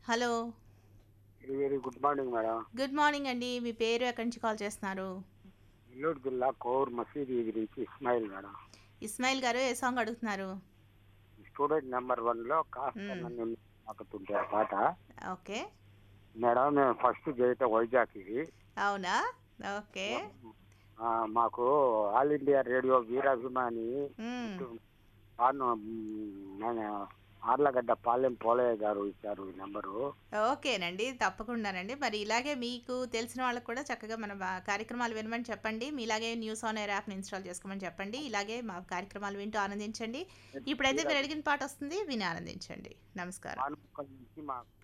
Hello very very good morning madam good morning అండి మీ పేరు ఎక్కడి నుంచి కాల్ చేస్తున్నారు నెల్లూరు జిల్లా కోర్ మసీద్ గురించి ఇస్మాయిల్ మేడం ఇస్మాయిల్ గారు ఏ సాంగ్ అడుగుతున్నారు స్టూడెంట్ నెంబర్ వన్ లో కాస్త మ్మ్. నన్ను తాకుతుంటే ఆ పాట ఓకే మేడం మేము ఫస్ట్ చేయటం వైజాగ్ ఇది అవునా ఓకే ఆ, మాకు ఆల్ ఇండియా రేడియో వీరాభిమాని మ్మ్. పాను మన ఆర్లగడ్డ పాలెం పోలయ్య గారు ఇచ్చారు ఈ నెంబరు ఓకేనండి తప్పకుండానండి మరి ఇలాగే మీకు తెలిసిన వాళ్ళకి కూడా చక్కగా మన బా- కార్యక్రమాలు వినమని చెప్పండి మీలాగే న్యూస్ ఆన్ ఎయిర్ యాప్ని ఇన్స్టాల్ చేసుకోమని చెప్పండి ఇలాగే మా కార్యక్రమాలు వింటూ ఆనందించండి ఇప్పుడైతే మీరు అడిగిన పాట వస్తుంది విని ఆనందించండి నమస్కారం పానుకొల నుంచి మా